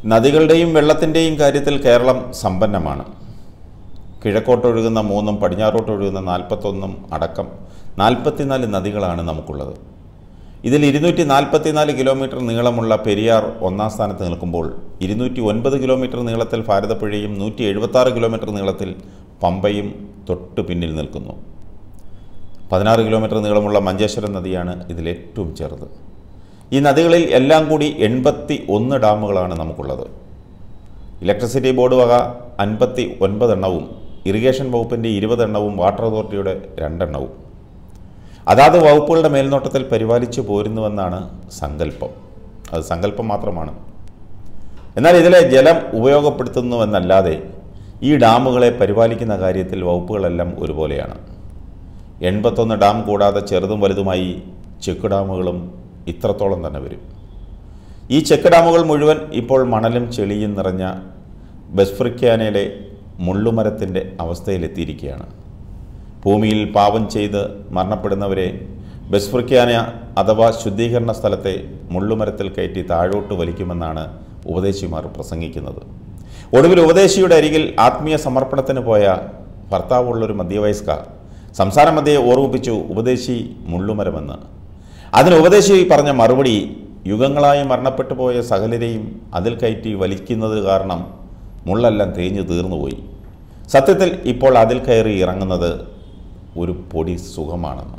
നദികളുടെയും വെള്ളത്തിൻ്റെയും കാര്യത്തിൽ കേരളം സമ്പന്നമാണ് കിഴക്കോട്ടൊഴുകുന്ന മൂന്നും പടിഞ്ഞാറോട്ടൊഴുകുന്ന നാൽപ്പത്തൊന്നും അടക്കം നാൽപ്പത്തിനാല് നദികളാണ് നമുക്കുള്ളത് ഇതിൽ ഇരുന്നൂറ്റി നാൽപ്പത്തിനാല് കിലോമീറ്റർ നീളമുള്ള പെരിയാർ ഒന്നാം സ്ഥാനത്ത് നിൽക്കുമ്പോൾ ഇരുന്നൂറ്റി ഒൻപത് കിലോമീറ്റർ നീളത്തിൽ ഭാരതപ്പുഴയും നൂറ്റി എഴുപത്താറ് കിലോമീറ്റർ നീളത്തിൽ പമ്പയും തൊട്ട് പിന്നിൽ നിൽക്കുന്നു പതിനാറ് കിലോമീറ്റർ നീളമുള്ള മഞ്ചേശ്വരം നദിയാണ് ഇതിൽ ഏറ്റവും ചെറുത് ഈ നദികളിൽ എല്ലാം കൂടി എൺപത്തി ഒന്ന് ഡാമുകളാണ് നമുക്കുള്ളത് ഇലക്ട്രിസിറ്റി ബോർഡ് വക അൻപത്തി ഒൻപതെണ്ണവും ഇറിഗേഷൻ വകുപ്പിൻ്റെ ഇരുപതെണ്ണവും വാട്ടർ അതോറിറ്റിയുടെ രണ്ടെണ്ണവും അതാത് വകുപ്പുകളുടെ മേൽനോട്ടത്തിൽ പരിപാലിച്ചു പോരുന്നുവെന്നാണ് സങ്കല്പം അത് സങ്കല്പം മാത്രമാണ് എന്നാൽ ഇതിലെ ജലം ഉപയോഗപ്പെടുത്തുന്നുവെന്നല്ലാതെ ഈ ഡാമുകളെ പരിപാലിക്കുന്ന കാര്യത്തിൽ വകുപ്പുകളെല്ലാം ഒരുപോലെയാണ് എൺപത്തൊന്ന് ഡാം കൂടാതെ ചെറുതും വലുതുമായി ചെക്ക് ഡാമുകളും ഇത്രത്തോളം തന്നെ വരും ഈ ചെക്ക് ഡാമുകൾ മുഴുവൻ ഇപ്പോൾ മണലും ചെളിയും നിറഞ്ഞ ബസ്ഫ്രിക്കാനയിലെ മുള്ളുമരത്തിൻ്റെ അവസ്ഥയിലെത്തിയിരിക്കുകയാണ് ഭൂമിയിൽ പാപം ചെയ്ത് മരണപ്പെടുന്നവരെ ബസ്ഫ്രിക്കാന അഥവാ ശുദ്ധീകരണ സ്ഥലത്തെ മുള്ളുമരത്തിൽ കയറ്റി താഴോട്ട് വലിക്കുമെന്നാണ് ഉപദേശിമാർ പ്രസംഗിക്കുന്നത് ഒടുവിൽ ഉപദേശിയുടെ അരികിൽ ആത്മീയ സമർപ്പണത്തിന് പോയ ഭർത്താവുള്ളൊരു മധ്യവയസ്ക സംസാര മധ്യയെ ഓർമ്മിപ്പിച്ചു ഉപദേശി മുള്ളുമരമെന്ന് അതിന് ഉപദേശി പറഞ്ഞ മറുപടി യുഗങ്ങളായി മരണപ്പെട്ടു പോയ സകലരെയും അതിൽ കയറ്റി വലിക്കുന്നത് കാരണം മുള്ളെല്ലാം തേഞ്ഞു തീർന്നുപോയി സത്യത്തിൽ ഇപ്പോൾ അതിൽ കയറി ഇറങ്ങുന്നത് ഒരു പൊടി സുഖമാണെന്ന്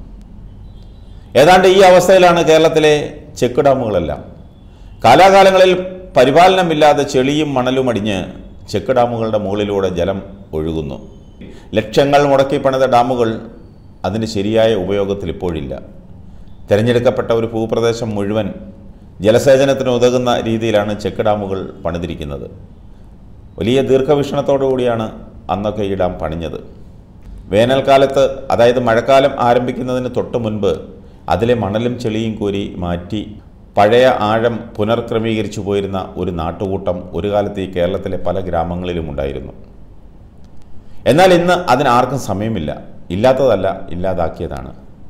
ഏതാണ്ട് ഈ അവസ്ഥയിലാണ് കേരളത്തിലെ ചെക്ക് ഡാമുകളെല്ലാം കാലാകാലങ്ങളിൽ പരിപാലനമില്ലാതെ ചെളിയും മണലും അടിഞ്ഞ് ചെക്ക് ഡാമുകളുടെ മുകളിലൂടെ ജലം ഒഴുകുന്നു ലക്ഷങ്ങൾ മുടക്കി പണിത ഡാമുകൾ അതിന് ശരിയായ ഉപയോഗത്തിൽ ഇപ്പോഴില്ല തിരഞ്ഞെടുക്കപ്പെട്ട ഒരു ഭൂപ്രദേശം മുഴുവൻ ജലസേചനത്തിന് ഉതകുന്ന രീതിയിലാണ് ചെക്ക് ഡാമുകൾ പണിതിരിക്കുന്നത് വലിയ ദീർഘവീക്ഷണത്തോടു കൂടിയാണ് അന്നൊക്കെ ഈ ഡാം പണിഞ്ഞത് വേനൽക്കാലത്ത് അതായത് മഴക്കാലം ആരംഭിക്കുന്നതിന് തൊട്ട് മുൻപ് അതിലെ മണലും ചെളിയും കോരി മാറ്റി പഴയ ആഴം പുനർക്രമീകരിച്ചു പോയിരുന്ന ഒരു നാട്ടുകൂട്ടം ഒരു കാലത്ത് ഈ കേരളത്തിലെ പല ഗ്രാമങ്ങളിലും ഉണ്ടായിരുന്നു എന്നാൽ ഇന്ന് അതിനാർക്കും സമയമില്ല ഇല്ലാത്തതല്ല ഇല്ലാതാക്കിയതാണ്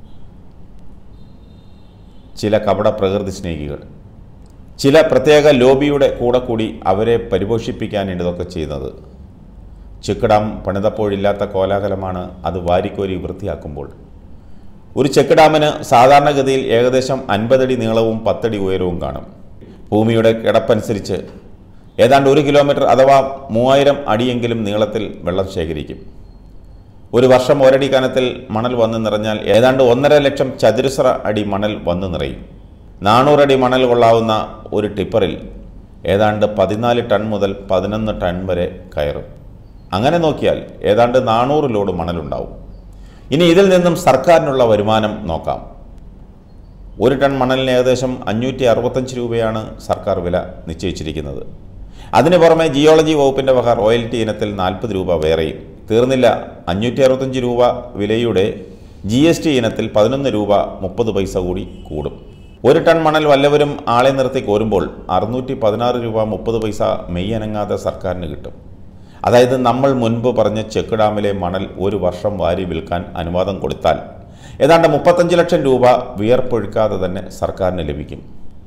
ചില കപട പ്രകൃതി സ്നേഹികൾ ചില പ്രത്യേക ലോബിയുടെ കൂടെ കൂടി അവരെ പരിപോഷിപ്പിക്കാൻ ഇതൊക്കെ ചെയ്യുന്നത് ചെക്ക് ഡാം പണിതപ്പോഴില്ലാത്ത കോലാഹലമാണ് അത് വാരിക്കോരി വൃത്തിയാക്കുമ്പോൾ ഒരു ചെക്ക് ഡാമിന് സാധാരണഗതിയിൽ ഏകദേശം അൻപതടി നീളവും പത്തടി ഉയരവും കാണും ഭൂമിയുടെ കിടപ്പനുസരിച്ച് ഏതാണ്ട് ഒരു കിലോമീറ്റർ അഥവാ മൂവായിരം അടിയെങ്കിലും നീളത്തിൽ വെള്ളം ശേഖരിക്കും ഒരു വർഷം ഒരടി കനത്തിൽ മണൽ വന്നു നിറഞ്ഞാൽ ഏതാണ്ട് ഒന്നര ലക്ഷം ചതുരശ്ര അടി മണൽ വന്നു നിറയും നാനൂറടി മണൽ കൊള്ളാവുന്ന ഒരു ടിപ്പറിൽ ഏതാണ്ട് പതിനാല് ടൺ മുതൽ പതിനൊന്ന് ടൺ വരെ കയറും അങ്ങനെ നോക്കിയാൽ ഏതാണ്ട് നാനൂറ് ലോഡ് മണലുണ്ടാവും ഇനി ഇതിൽ നിന്നും സർക്കാരിനുള്ള വരുമാനം നോക്കാം ഒരു ടൺ മണലിന് ഏകദേശം അഞ്ഞൂറ്റി അറുപത്തഞ്ച് രൂപയാണ് സർക്കാർ വില നിശ്ചയിച്ചിരിക്കുന്നത് അതിന് പുറമെ ജിയോളജി വകുപ്പിൻ്റെ വക റോയൽറ്റി ഇനത്തിൽ നാൽപ്പത് രൂപ വേറെയും തീർന്നില്ല അഞ്ഞൂറ്റി അറുപത്തഞ്ച് രൂപ വിലയുടെ ജി എസ് ടി ഇനത്തിൽ പതിനൊന്ന് രൂപ മുപ്പത് പൈസ കൂടി കൂടും ഒരു ടൺ മണൽ വല്ലവരും ആളെ നിർത്തി കോരുമ്പോൾ അറുന്നൂറ്റി പതിനാറ് രൂപ മുപ്പത് പൈസ മെയ് അനങ്ങാതെ സർക്കാരിന് കിട്ടും അതായത് നമ്മൾ മുൻപ് പറഞ്ഞ ചെക്ക് ഡാമിലെ മണൽ ഒരു വർഷം വാരി വിൽക്കാൻ അനുവാദം കൊടുത്താൽ ഏതാണ്ട് മുപ്പത്തഞ്ച് ലക്ഷം രൂപ വിയർപ്പൊഴുക്കാതെ തന്നെ സർക്കാരിന് ലഭിക്കും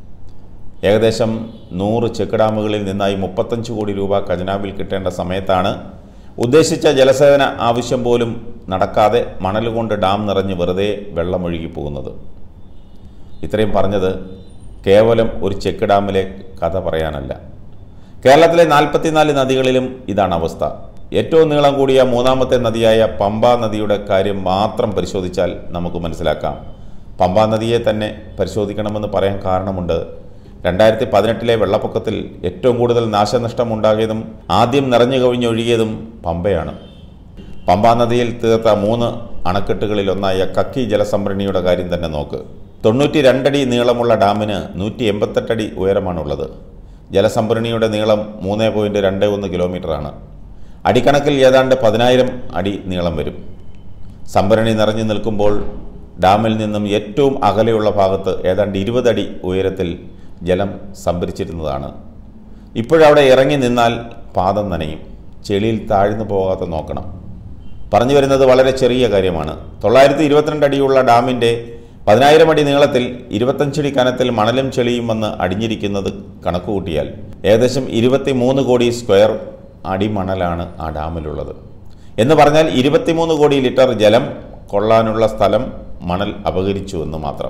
ഏകദേശം നൂറ് ചെക്ക് ഡാമുകളിൽ നിന്നായി മുപ്പത്തഞ്ച് കോടി രൂപ ഖജനാവിൽ കിട്ടേണ്ട സമയത്താണ് ഉദ്ദേശിച്ച ജലസേവന ആവശ്യം പോലും നടക്കാതെ മണൽ കൊണ്ട് ഡാം നിറഞ്ഞ് വെറുതെ വെള്ളമൊഴുകി പോകുന്നത് ഇത്രയും പറഞ്ഞത് കേവലം ഒരു ചെക്ക് ഡാമിലെ കഥ പറയാനല്ല കേരളത്തിലെ നാൽപ്പത്തിനാല് നദികളിലും ഇതാണ് അവസ്ഥ ഏറ്റവും നീളം കൂടിയ മൂന്നാമത്തെ നദിയായ പമ്പ നദിയുടെ കാര്യം മാത്രം പരിശോധിച്ചാൽ നമുക്ക് മനസ്സിലാക്കാം പമ്പ നദിയെ തന്നെ പരിശോധിക്കണമെന്ന് പറയാൻ കാരണമുണ്ട് രണ്ടായിരത്തി പതിനെട്ടിലെ വെള്ളപ്പൊക്കത്തിൽ ഏറ്റവും കൂടുതൽ നാശനഷ്ടം ഉണ്ടാകിയതും ആദ്യം നിറഞ്ഞു കവിഞ്ഞൊഴുകിയതും പമ്പയാണ് പമ്പാ നദിയിൽ തീർത്ത മൂന്ന് അണക്കെട്ടുകളിലൊന്നായ കക്കി ജലസംഭരണിയുടെ കാര്യം തന്നെ നോക്ക് തൊണ്ണൂറ്റി രണ്ടടി നീളമുള്ള ഡാമിന് നൂറ്റി എൺപത്തെട്ടടി ഉയരമാണുള്ളത് ജലസംഭരണിയുടെ നീളം മൂന്ന് പോയിൻറ്റ് രണ്ട് ഒന്ന് കിലോമീറ്ററാണ് അടിക്കണക്കിൽ ഏതാണ്ട് പതിനായിരം അടി നീളം വരും സംഭരണി നിറഞ്ഞു നിൽക്കുമ്പോൾ ഡാമിൽ നിന്നും ഏറ്റവും അകലെയുള്ള ഭാഗത്ത് ഏതാണ്ട് ഇരുപതടി ഉയരത്തിൽ ജലം സംഭരിച്ചിരുന്നതാണ് ഇപ്പോഴവിടെ ഇറങ്ങി നിന്നാൽ പാദം നനയും ചെളിയിൽ താഴ്ന്നു പോകാതെ നോക്കണം പറഞ്ഞു വരുന്നത് വളരെ ചെറിയ കാര്യമാണ് തൊള്ളായിരത്തി ഇരുപത്തിരണ്ട് അടിയുള്ള ഡാമിൻ്റെ പതിനായിരം അടി നീളത്തിൽ ഇരുപത്തഞ്ചടി കനത്തിൽ മണലും ചെളിയും വന്ന് അടിഞ്ഞിരിക്കുന്നത് കണക്കുകൂട്ടിയാൽ ഏകദേശം ഇരുപത്തി മൂന്ന് കോടി സ്ക്വയർ അടി മണലാണ് ആ ഡാമിലുള്ളത് എന്ന് പറഞ്ഞാൽ ഇരുപത്തിമൂന്ന് കോടി ലിറ്റർ ജലം കൊള്ളാനുള്ള സ്ഥലം മണൽ അപഹരിച്ചു എന്ന് മാത്രം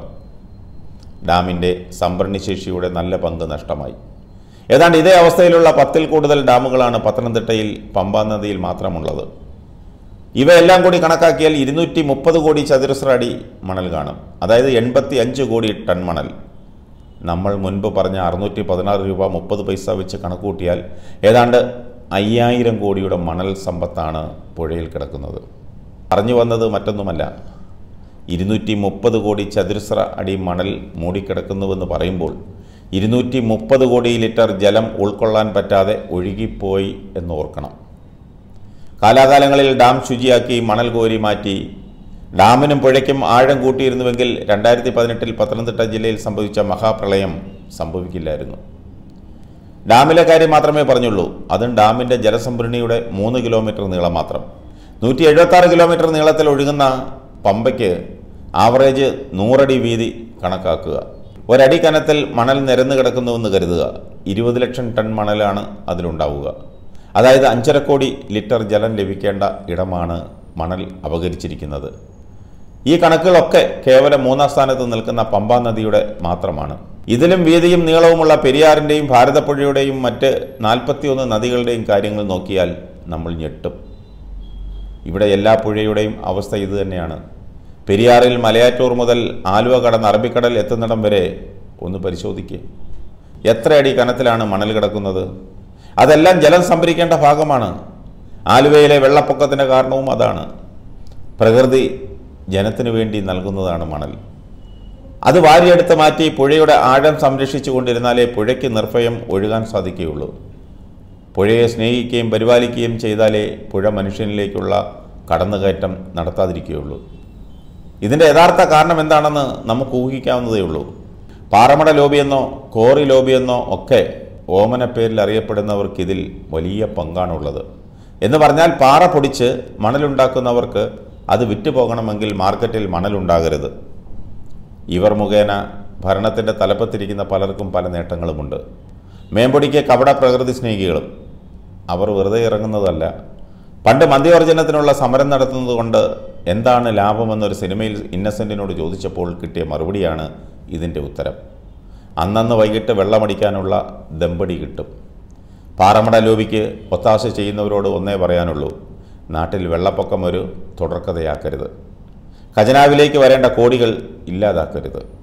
ഡാമിൻ്റെ സംഭരണശേഷിയുടെ നല്ല പങ്ക് നഷ്ടമായി ഏതാണ്ട് ഇതേ അവസ്ഥയിലുള്ള പത്തിൽ കൂടുതൽ ഡാമുകളാണ് പത്തനംതിട്ടയിൽ പമ്പാ നദിയിൽ മാത്രമുള്ളത് ഇവയെല്ലാം കൂടി കണക്കാക്കിയാൽ ഇരുന്നൂറ്റി മുപ്പത് കോടി ചതുരശ്ര അടി മണൽ കാണും അതായത് എൺപത്തി അഞ്ച് കോടി ടൺ മണൽ നമ്മൾ മുൻപ് പറഞ്ഞ അറുന്നൂറ്റി പതിനാറ് രൂപ മുപ്പത് പൈസ വെച്ച് കണക്കൂട്ടിയാൽ ഏതാണ്ട് അയ്യായിരം കോടിയുടെ മണൽ സമ്പത്താണ് പുഴയിൽ കിടക്കുന്നത് പറഞ്ഞു വന്നത് മറ്റൊന്നുമല്ല ഇരുന്നൂറ്റി മുപ്പത് കോടി ചതുരശ്ര അടി മണൽ മൂടിക്കിടക്കുന്നുവെന്ന് പറയുമ്പോൾ ഇരുന്നൂറ്റി മുപ്പത് കോടി ലിറ്റർ ജലം ഉൾക്കൊള്ളാൻ പറ്റാതെ ഒഴുകിപ്പോയി എന്ന് ഓർക്കണം കാലാകാലങ്ങളിൽ ഡാം ശുചിയാക്കി മണൽ കോരി മാറ്റി ഡാമിനും പുഴയ്ക്കും ആഴം കൂട്ടിയിരുന്നുവെങ്കിൽ രണ്ടായിരത്തി പതിനെട്ടിൽ പത്തനംതിട്ട ജില്ലയിൽ സംഭവിച്ച മഹാപ്രളയം സംഭവിക്കില്ലായിരുന്നു ഡാമിലെ കാര്യം മാത്രമേ പറഞ്ഞുള്ളൂ അതും ഡാമിൻ്റെ ജലസംഭരണിയുടെ മൂന്ന് കിലോമീറ്റർ നീളം മാത്രം നൂറ്റി എഴുപത്താറ് കിലോമീറ്റർ നീളത്തിൽ ഒഴുകുന്ന പമ്പയ്ക്ക് ആവറേജ് നൂറടി വീതി കണക്കാക്കുക ഒരടി കനത്തിൽ മണൽ നിരന്നു കിടക്കുന്നുവെന്ന് കരുതുക ഇരുപത് ലക്ഷം ടൺ മണലാണ് അതിലുണ്ടാവുക അതായത് അഞ്ചര കോടി ലിറ്റർ ജലം ലഭിക്കേണ്ട ഇടമാണ് മണൽ അപകരിച്ചിരിക്കുന്നത് ഈ കണക്കുകളൊക്കെ കേവലം മൂന്നാം സ്ഥാനത്ത് നിൽക്കുന്ന പമ്പാ നദിയുടെ മാത്രമാണ് ഇതിലും വീതിയും നീളവുമുള്ള പെരിയാറിൻ്റെയും ഭാരതപ്പുഴയുടെയും മറ്റ് നാൽപ്പത്തിയൊന്ന് നദികളുടെയും കാര്യങ്ങൾ നോക്കിയാൽ നമ്മൾ ഞെട്ടും ഇവിടെ എല്ലാ പുഴയുടെയും അവസ്ഥ ഇതുതന്നെയാണ് പെരിയാറിൽ മലയാറ്റൂർ മുതൽ ആലുവ കടന്ന് അറബിക്കടൽ എത്തുന്നിടം വരെ ഒന്ന് പരിശോധിക്കുക എത്ര അടി കനത്തിലാണ് മണൽ കിടക്കുന്നത് അതെല്ലാം ജലം സംഭരിക്കേണ്ട ഭാഗമാണ് ആലുവയിലെ വെള്ളപ്പൊക്കത്തിൻ്റെ കാരണവും അതാണ് പ്രകൃതി ജനത്തിനു വേണ്ടി നൽകുന്നതാണ് മണൽ അത് വാരിയെടുത്ത് മാറ്റി പുഴയുടെ ആഴം സംരക്ഷിച്ചു കൊണ്ടിരുന്നാലേ പുഴയ്ക്ക് നിർഭയം ഒഴുകാൻ സാധിക്കുകയുള്ളൂ പുഴയെ സ്നേഹിക്കുകയും പരിപാലിക്കുകയും ചെയ്താലേ പുഴ മനുഷ്യനിലേക്കുള്ള കടന്നുകയറ്റം നടത്താതിരിക്കുകയുള്ളൂ ഇതിൻ്റെ യഥാർത്ഥ കാരണം എന്താണെന്ന് നമുക്ക് ഊഹിക്കാവുന്നതേ ഉള്ളൂ പാറമട ലോബിയെന്നോ കോറി ലോബിയെന്നോ ഒക്കെ ഓമന പേരിൽ അറിയപ്പെടുന്നവർക്കിതിൽ വലിയ പങ്കാണുള്ളത് എന്ന് പറഞ്ഞാൽ പാറ പൊടിച്ച് മണലുണ്ടാക്കുന്നവർക്ക് അത് വിറ്റു പോകണമെങ്കിൽ മാർക്കറ്റിൽ മണലുണ്ടാകരുത് ഇവർ മുഖേന ഭരണത്തിൻ്റെ തലപ്പത്തിരിക്കുന്ന പലർക്കും പല നേട്ടങ്ങളുമുണ്ട് മേമ്പൊടിക്ക് കപട പ്രകൃതി സ്നേഹികളും അവർ വെറുതെ ഇറങ്ങുന്നതല്ല പണ്ട് മദ്യവർജനത്തിനുള്ള സമരം നടത്തുന്നത് കൊണ്ട് എന്താണ് ലാഭമെന്നൊരു സിനിമയിൽ ഇന്നസെൻറ്റിനോട് ചോദിച്ചപ്പോൾ കിട്ടിയ മറുപടിയാണ് ഇതിൻ്റെ ഉത്തരം അന്നന്ന് വൈകിട്ട് വെള്ളമടിക്കാനുള്ള ദമ്പടി കിട്ടും പാറമട ലോബിക്ക് ഒത്താശ ചെയ്യുന്നവരോട് ഒന്നേ പറയാനുള്ളൂ നാട്ടിൽ വെള്ളപ്പൊക്കം ഒരു തുടർക്കഥയാക്കരുത് ഖജനാവിലേക്ക് വരേണ്ട കോടികൾ ഇല്ലാതാക്കരുത്